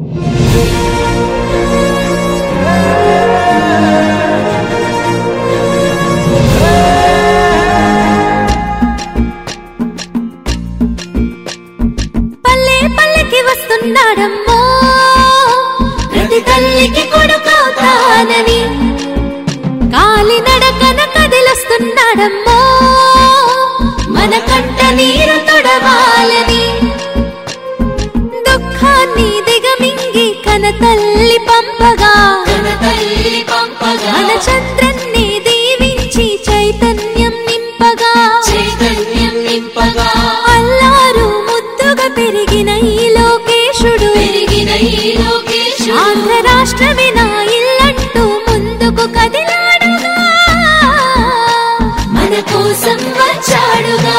పల్లె పల్లెకి వస్తున్నాడమ్మో ప్రతి తల్లికి కొడుకవుతానని కాలి నడకన కదిలొస్తున్నాడమ్మో మన కంట నీరు తొడవాలని దుఃఖాన్ని దిగమింగి కన తల్లి పంపగా మన చంద్రన్ని దీవించి చైతన్యం నింపగా చైతన్యం నింపగా అల్లారు ముద్దుగా పెరిగిన ఈ లోకేశుడు పెరిగిన ఈ లోకేశుడు ఆంధ్ర రాష్ట్రమే నా ఇల్లంటూ ముందుకు కదిలాడుగా మన కోసం వచ్చాడుగా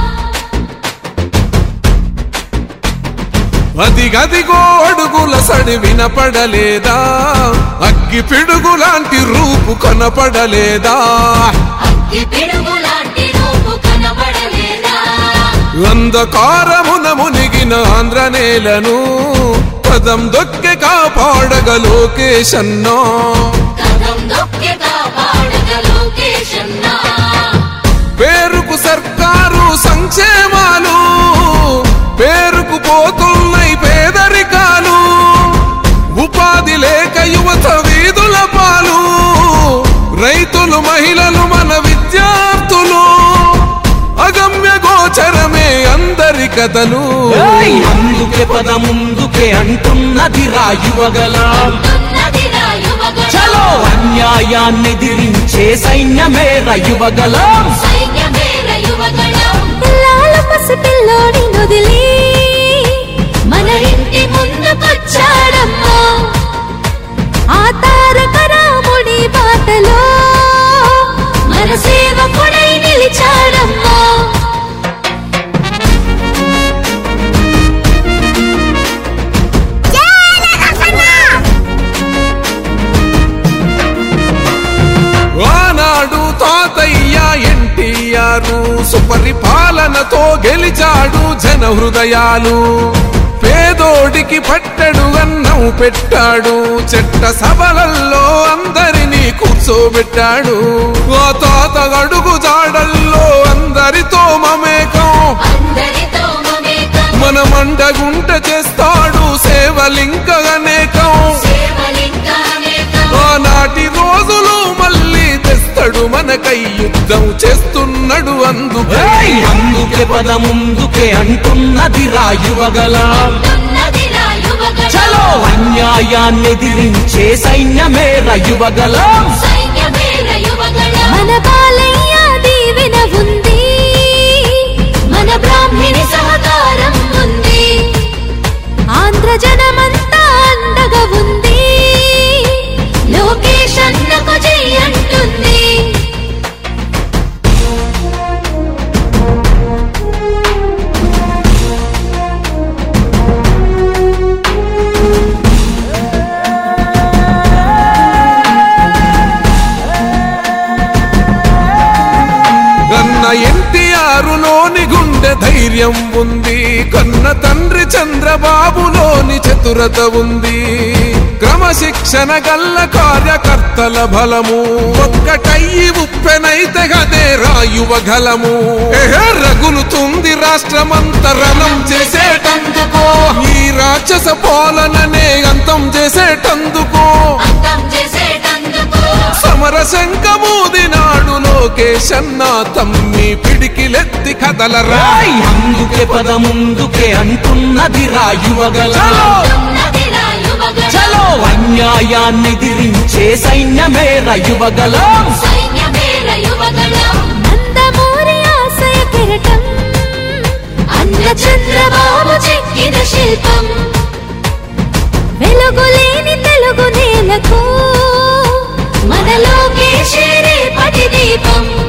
అదిగదిగో అడుగుల సడి వినపడలేదా అగ్గి పిడుగు లాంటి రూపు కనపడలేదా అగ్గి పిడుగు లాంటి రూపు కనబడలేదా అంధకారమున మునిగిన ఆంధ్ర నేలను పదం దొక్కి కాపాడగ లోకేశన్నా కథం దొక్కి కాపాడగ లోకేశన్నా పేరుకు సర్కారు సంక్షేమాలు పేరుకు పోతున్నాయి పేదరికాలు ఉపాధి లేక యువత వీధుల పాలు రైతులు మహిళలు మన విద్యార్థులు అగమ్య గోచరమే అందరి కథలు ఏయ్! అందుకే పద ముందుకే అంటున్నది రాయువగలం ఉన్నదిరా యువగణం చలో అన్యాయాన్ని దిరించే సైన్యమే రయువగలం సైన్యమేర యువగణం పిల్లాల పసి పిల్లోడి నొదిలి మన ఇంటి ముందుకొచ్చాడమ్మా ఆ తారక రాముడి బాటలో మన సేవకుడై నిలిచాడమ్మా ఆనాడు తాతయ్య ఎన్టీఆర్ సుపరిపాలనతో గెలిచాడు జన హృదయాలు పేదోడికి పట్టడు అన్నం పెట్టాడు చెట్ట సభలల్లో అందరినీ కూర్చోబెట్టాడు ఆ తాత అడుగు జాడల్లో అందరితో మమేకం అందరితో మమేకం మన మండగుంట చేస్తాడు సేవలింక అనేకం సేవలింగానేకం ఆనాటి రోజులు మళ్ళీ తెస్తాడు మనకై యుద్ధం చేస్తున్నాడు అందుకే ఏయ్! అందుకే పద ముందుకే అంటున్నది రాయువగలం ఉన్నదిరా యువగణం చలో అన్యాయాన్ని దిరించే సైన్యమే రయువగలం సైన్యమేర యువగణం మన బాలయ్య దీవెన ఉంది మన బ్రాహ్మిణి సహకారం ఉంది ఆంధ్ర జనమంతా అండగా ఉంది లోకేష్ అన్నకు జై అంటుంది కన్న ఎన్టీఆర్ లోని గుండె ధైర్యం ఉంది కన్న తండ్రి చంద్రబాబులోని చతురత ఉంది క్రమశిక్షణ గల్ల కార్యకర్తల బలము ఒక్కటయ్యి ఉప్పెనైతే గదే రాయువ గలము ఎహే రగులుతుంది రాష్ట్రమంతరణం చేసేటందుకో ఈ రాక్షస పాలననే అంతం చేసేటందుకో అంతం చేసేటందుకు సమర శంఖమూదినాడు లోకేశన్న తమ్మి పిడికిలెత్తి కదలరా ఏయ్! అందుకే పద ముందుకే అంటున్నది రాయువగలం ఉన్నదిరా యువగణం చలో అన్యాయాన్ని దిరించే సైన్యమే రయువగలం సైన్యమేర యువగణం నందమూరి ఆశయ కిరటం అన్న చంద్రబాబు చెక్కిన శిల్పం వెలుగులేని తెలుగు నేలకు మన లోకేశే రేపటి దీపం